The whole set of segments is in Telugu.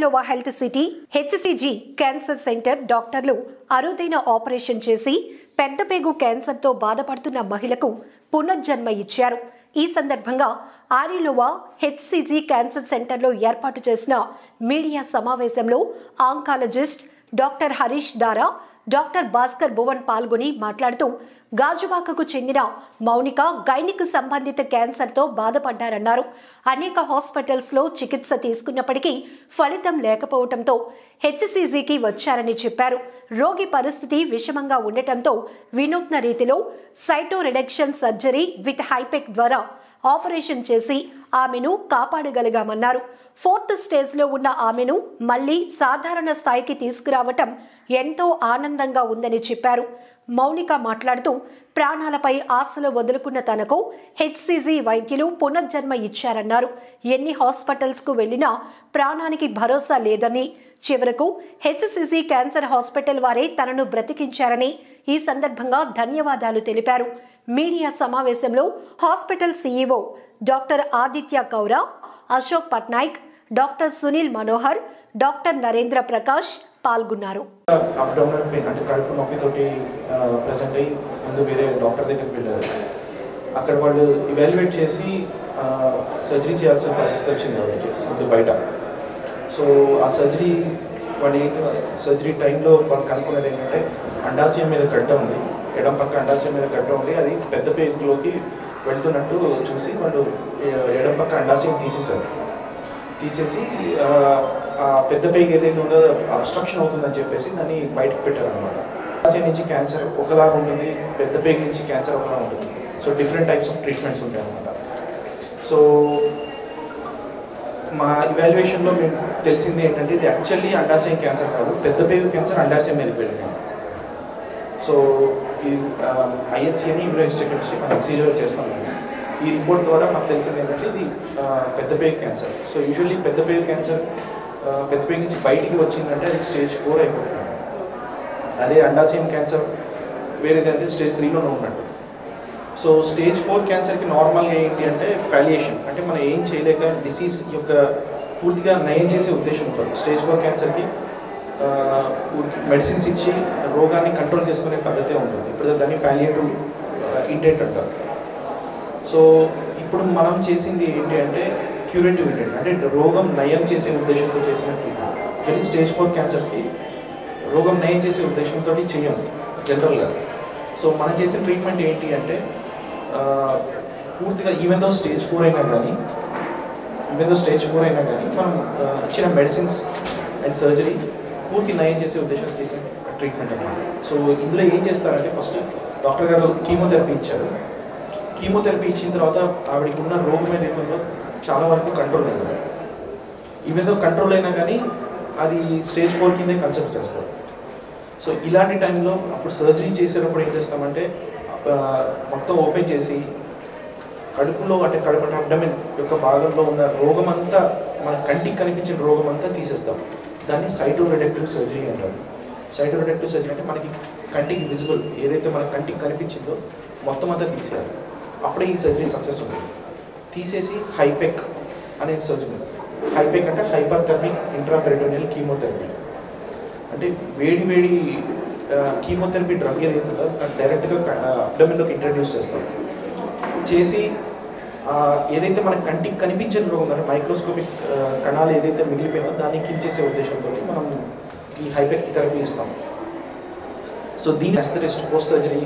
Arilova health city HCG cancer centre డాక్టర్లు అరుదైన ఆపరేషన్ చేసి పెద్దపేగు క్యాన్సర్తో బాధపడుతున్న మహిళకు పునర్జన్మ ఇచ్చారు ఈ సందర్భంగా ఆరిలోవా హెచ్సిజి క్యాన్సర్ సెంటర్లో ఏర్పాటు చేసిన మీడియా సమావేశంలో ఆంకాలజిస్ట్ డాక్టర్ హరీష్ దారా డాక్టర్ భాస్కర్ భువన్ పాల్గొని మాట్లాడుతూ గాజువాకకు చెందిన మౌనిక గైనిక్ సంబంధిత క్యాన్సర్తో బాధపడ్డారన్నారు అనేక హాస్పిటల్స్ లో చికిత్స తీసుకున్నప్పటికీ ఫలితం లేకపోవడంతో హెచ్సిజికి వచ్చారని చెప్పారు రోగి పరిస్థితి విషమంగా ఉండటంతో వినూత్న రీతిలో సైటో రిడక్షన్ సర్జరీ విత్ హైపెక్ ద్వారా ఆపరేషన్ చేసి ఆమెను కాపాడగలిగామన్నారు ఫోర్త్ స్టేజ్ లో ఉన్న ఆమెను మళ్లీ సాధారణ స్థాయికి తీసుకురావటం ఎంతో ఆనందంగా ఉందని చెప్పారు మౌనిక మాట్లాడుతూ ప్రాణాలపై ఆశలు వదులుకున్న తనకు హెచ్సిజి వైద్యులు పునర్జన్మ ఇచ్చారన్నారు ఎన్ని హాస్పిటల్స్ కు వెళ్లినా ప్రాణానికి భరోసా లేదని చివరకు హెచ్సిజి క్యాన్సర్ హాస్పిటల్ వారే తనను బ్రతికించారని ఈ సందర్భంగా ధన్యవాదాలు తెలిపారు మీడియా సమావేశంలో hospital CEO doctor Aditya Kaura Ashok Patnaik doctor Sunil Manohar doctor Narendra Prakash పాల్గొన్నారు అబ్డామినల్ పెయిన్ అంటే కడుపు నొప్పితోటి ప్రజెంట్ అయ్యి ముందు వేరే డాక్టర్ దగ్గరికి వెళ్ళారు అక్కడ వాళ్ళు ఇవాల్యుయేట్ చేసి సర్జరీ చేయాల్సిన పరిస్థితి వచ్చింది వాళ్ళకి ముందు బయట సో ఆ సర్జరీ వాళ్ళు సర్జరీ టైంలో వాళ్ళు కనుక్కున్నది ఏంటంటే అండాశయం మీద గడ్డ ఉంది ఎడం పక్క అండాశయం మీద గడ్డ ఉంది అది పెద్ద పేగులోకి వెళ్తున్నట్టు చూసి వాళ్ళు ఎ- ఎడం పక్క అండాశయం తీసేశారు తీసేసి ఆ, ఆ పెద్ద పేగు ఏదైతే ఉందో అబ్స్ట్రక్షన్ అవుతుందని చెప్పేసి దాన్ని బయటకు పెట్టారు అనమాట అండాశయం నుంచి క్యాన్సర్ ఒకలాగా ఉంటుంది పెద్ద పేగు నుంచి క్యాన్సర్ ఒకలా ఉంటుంది so different types of treatments ఉంటాయి అనమాట సో మా ఇవాల్యుయేషన్లో మేము తెలిసింది ఏంటంటే ఇది యాక్చువల్లీ అండాశయం క్యాన్సర్ కాదు పెద్ద పేగు క్యాన్సర్ అండాశయం మీదకి వెళ్ళింది సో ఈ ఐహెచ్సి అని ఇమ్యూనో హిస్టోకెమిస్ట్రీ మనం సీజర్ చేస్తాం మేము. ఈ రిపోర్ట్ ద్వారా మాకు తెలిసింది ఏంటంటే ఇది ఆ, పెద్ద పేగు క్యాన్సర్ సో యూజువల్లీ పెద్ద పేగు క్యాన్సర్ ఆ, పెద్ద పేగు నుంచి బయటికి వచ్చిందంటే అది స్టేజ్ ఫోర్ అయిపోతుంది అదే అండాశయం క్యాన్సర్ వేరేదంటే స్టేజ్ త్రీలోనే ఉన్నట్టు సో స్టేజ్ ఫోర్ క్యాన్సర్కి నార్మల్గా ఏంటి అంటే పాలియేషన్ అంటే మనం ఏం చేయలేక డిసీజ్ యొక్క పూర్తిగా నయం చేసే ఉద్దేశం ఉంటుంది స్టేజ్ ఫోర్ క్యాన్సర్కి మెడిసిన్స్ ఇచ్చి రోగాన్ని కంట్రోల్ చేసుకునే పద్ధతే ఉంటుంది ఇప్పుడు దాన్ని పాలియేటివ్ ఇంటెంట్ అంటారు సో ఇప్పుడు మనం చేసింది ఏంటి అంటే క్యూరేటివ్ ఇంటెంట్ అంటే రోగం నయం చేసే ఉద్దేశంతో చేసిన ట్రీట్మెంట్ యాక్చువల్లీ స్టేజ్ ఫోర్ క్యాన్సర్స్కి రోగం నయం చేసే ఉద్దేశంతో చేయం జనరల్గా సో మనం చేసిన ట్రీట్మెంట్ ఏంటి అంటే ఆ, పూర్తిగా ఈవెన్ దో స్టేజ్ ఫోర్ అయినా కానీ ఈవెన్ దో స్టేజ్ ఫోర్ అయినా కానీ మనం ఆ, ఇచ్చిన మెడిసిన్స్ అండ్ సర్జరీ పూర్తి నయం చేసే ఉద్దేశం చేసిన ట్రీట్మెంట్ అన్నమాట సో ఇందులో ఏం చేస్తారంటే ఫస్ట్ డాక్టర్ గారు కీమోథెరపీ ఇచ్చారు కీమోథెరపీ ఇచ్చిన తర్వాత ఆవిడకి ఉన్న రోగం ఏదైతే ఉందో చాలా వరకు కంట్రోల్ అయింది ఈవెన్ దో కంట్రోల్ అయినా కానీ అది స్టేజ్ ఫోర్ కిందే కన్సిడర్ చేస్తారు సో ఇలాంటి టైంలో అప్పుడు సర్జరీ చేసేటప్పుడు ఏం చేస్తామంటే ఆ, మొత్తం ఓపెన్ చేసి కడుపులో అంటే కడుపు అంటే అబ్డమిన్ యొక్క భాగంలో ఉన్న రోగం అంతా మన కంటికి కనిపించిన రోగం అంతా తీసేస్తాం దాన్ని సైటో రిడక్టివ్ సర్జరీ అంటారు సైటో రిడక్టివ్ సర్జరీ అంటే మనకి కంటికి విజిబుల్ ఏదైతే మన కంటికి కనిపించిందో మొత్తం అంతా తీసేయాలి అప్పుడే ఈ సర్జరీ సక్సెస్ ఉంటుంది తీసేసి హైపెక్ అనే సర్జరీ హైపెక్ అంటే హైపర్ థర్మిక్ ఇంట్రాపెరిటోనియల్ కీమోథెరపీ అంటే వేడి వేడి కీమోథెరపీ డ్రగ్ ఏదైతే ఉందో అది డైరెక్ట్గా అబ్డమిన్లోకి ఇంట్రడ్యూస్ చేస్తాం చేసి ఆ, ఏదైతే మన కంటికి కనిపించని రోగం అంటే మైక్రోస్కోపిక్ కణాలు ఏదైతే మిగిలిపోయినో దాన్ని కిల్ చేసే ఉద్దేశంతో మనం ఈ హైపెక్ థెరపీ ఇస్తాం సో దీని anaesthetist post surgery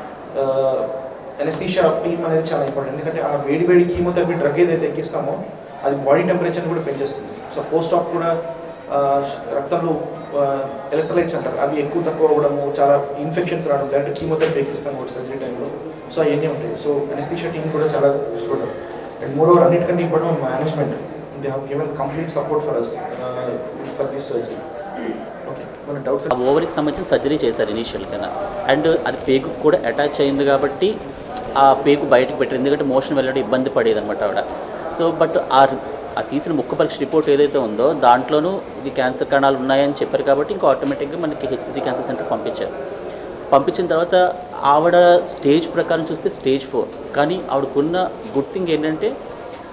anaesthesia team అనేది చాలా ఇంపార్టెంట్ ఎందుకంటే ఆ వేడి వేడి కీమోథెరపీ డ్రగ్ ఏదైతే ఎక్కిస్తామో అది బాడీ టెంపరేచర్ని కూడా పెంచేస్తుంది సో పోస్ట్ ఆప్ కూడా ఆ, రక్తంలో ఎలక్ట్రోలైట్స్ అంటారు అవి ఎక్కువ తక్కువ అవ్వడము చాలా ఇన్ఫెక్షన్స్ రావడం లేదంటే కీమోథెరపీ ఎక్కిస్తాం కూడా సర్జరీ టైంలో సో అవన్నీ ఉంటాయి సో ఎనస్థీషియా టీమ్ కూడా చాలా కష్టపడ్డారు అండ్ మోర్ ఓవర్ అన్నిటికంటే important management they have given complete support for us for this surgery okay మన డౌట్స్ ఆ ఓవరికి సంబంధించిన సర్జరీ చేశారు ఇనీషియల్గా అండ్ అది పేగుకు కూడా అటాచ్ అయింది కాబట్టి ఆ పేగు బయటకు పెట్టారు ఎందుకంటే మోషన్ వెళ్ళడం ఇబ్బంది పడేది అనమాట ఆవిడ సో బట్ ఆ ఆ తీసిన ముక్క పరీక్ష రిపోర్ట్ ఏదైతే ఉందో దాంట్లోనూ ఇది క్యాన్సర్ కణాలు ఉన్నాయని చెప్పారు కాబట్టి ఇంకా ఆటోమేటిక్గా మనకి హెచ్సిజీ క్యాన్సర్ సెంటర్ పంపించారు పంపించిన తర్వాత ఆవిడ స్టేజ్ ప్రకారం చూస్తే స్టేజ్ ఫోర్ కానీ ఆవిడకున్న గుడ్ థింగ్ ఏంటంటే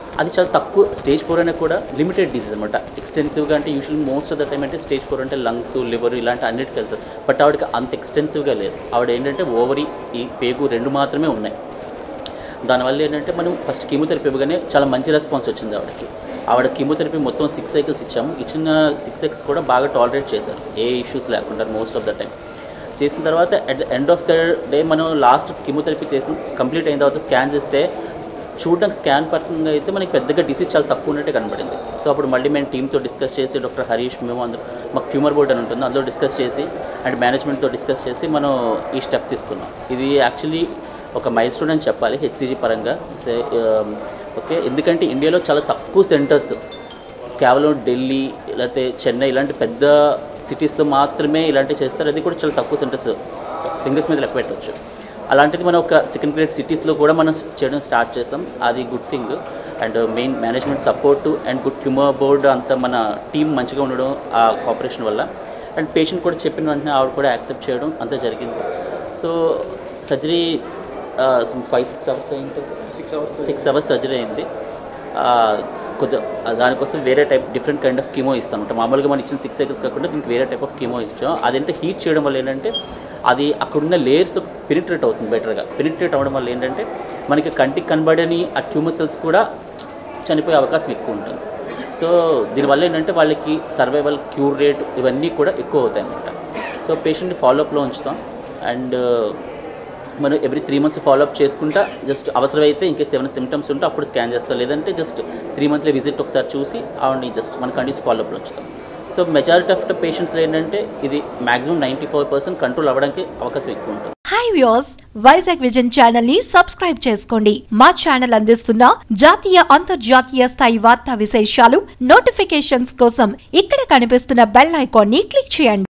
అది చాలా తక్కువ స్టేజ్ ఫోర్ అయినా కూడా లిమిటెడ్ డిసీజ్ అనమాట ఎక్స్టెన్సివ్గా అంటే usually most of the time అంటే స్టేజ్ ఫోర్ అంటే లంగ్స్ లివర్ ఇలాంటి అన్నిటికి వెళ్తుంది బట్ ఆవిడకి అంత ఎక్స్టెన్సివ్గా లేదు ఆవిడ ఏంటంటే ఓవరీ ఈ పేగు రెండు మాత్రమే ఉన్నాయి దానివల్ల ఏంటంటే మనం ఫస్ట్ కీమోథెరపీ ఇవ్వగానే చాలా మంచి రెస్పాన్స్ వచ్చింది ఆవిడకి ఆవిడ కీమోథెరపీ మొత్తం సిక్స్ సైకిల్స్ ఇచ్చాము ఇచ్చిన సిక్స్ సైకిల్స్ కూడా బాగా టాలరేట్ చేశారు ఏ ఇష్యూస్ లేకుండా మోస్ట్ ఆఫ్ ద టైం చేసిన తర్వాత at the end of the day మనం లాస్ట్ కీమోథెరపీ చేసిన కంప్లీట్ అయిన తర్వాత స్కాన్ చేస్తే చూడడానికి స్కాన్ పరంగా అయితే మనకి పెద్దగా డిసీజ్ చాలా తక్కువ ఉన్నట్టే కనబడింది సో అప్పుడు మళ్ళీ మేము టీంతో డిస్కస్ చేసి డాక్టర్ హరీష్ మేము అందరూ మాకు ట్యూమర్ బోర్డ్ అని ఉంటుంది అందులో డిస్కస్ చేసి అండ్ మేనేజ్మెంట్తో డిస్కస్ చేసి మనం ఈ స్టెప్ తీసుకున్నాం ఇది యాక్చువల్లీ ఒక మైల్ స్టోన్ అని చెప్పాలి హెచ్సిజీ పరంగా సే ఓకే ఎందుకంటే ఇండియాలో చాలా తక్కువ సెంటర్స్ కేవలం ఢిల్లీ లేకపోతే చెన్నై ఇలాంటి పెద్ద సిటీస్లో మాత్రమే ఇలాంటివి చేస్తారు అది కూడా చాలా తక్కువ సెంటర్స్ ఫింగర్స్ మీద లెక్క పెట్టవచ్చు అలాంటిది మనం ఒక సెకండ్ గ్రేడ్ సిటీస్లో కూడా మనం చేయడం స్టార్ట్ చేసాం అది good thing and main management support and good humour board అంతా మన టీం మంచిగా ఉండడం ఆ కోఆపరేషన్ వల్ల అండ్ పేషెంట్ కూడా చెప్పిన వెంటనే ఆవిడ కూడా యాక్సెప్ట్ చేయడం అంతా జరిగింది so surgery five six hours అయింది six hours six hours surgery అయింది ఆ, కొద్ది ఆ, దానికోసం వేరే type different kind of chemo ఇస్తాం అంటే మామూలుగా మనం ఇచ్చిన సిక్స్ సైకిల్స్ కాకుండా దీనికి వేరే టైప్ ఆఫ్ కీమో ఇచ్చాం అదేంటే హీట్ చేయడం వల్ల ఏంటంటే అది అక్కడున్న లేయర్స్లో పెనిట్రేట్ అవుతుంది బెటర్గా పెనిట్రేట్ అవ్వడం వల్ల ఏంటంటే మనకి కంటికి కనబడని ఆ ట్యూమర్ సెల్స్ కూడా చనిపోయే అవకాశం ఎక్కువ ఉంటుంది సో దీనివల్ల ఏంటంటే వాళ్ళకి సర్వైవల్ క్యూర్ రేట్ ఇవన్నీ కూడా ఎక్కువ అవుతాయి అన్నమాట సో పేషెంట్ని ఫాలోఅప్లో ఉంచుతాం అండ్ మనం ఎవ్రీ త్రీ మంత్స్ ఫాలోఅప్ చేసుకుంటా జస్ట్ అవసరమైతే ఇంకేస్ ఏమైనా సిమ్టమ్స్ ఉంటే అప్పుడు స్కాన్ చేస్తాం లేదంటే జస్ట్ త్రీ మంత్లీ విజిట్ ఒకసారి చూసి ఆవిడని జస్ట్ మన కండిషన్ ఫాలోఅప్లో ఉంచుతాం so majority of the patients ఏంటంటే ఇది maximum ninety four percent control అవ్వడానికి అవకాశం ఎక్కువ ఉంటుంది hi views Vizag vision channel ని సబ్స్క్రైబ్ చేసుకోండి మా ఛానల్ అందిస్తున్న జాతీయ అంతర్జాతీయ స్థాయి వార్తా విశేషాలు నోటిఫికేషన్స్ కోసం ఇక్కడ కనిపిస్తున్న బెల్ ఐకాన్ ని క్లిక్ చేయండి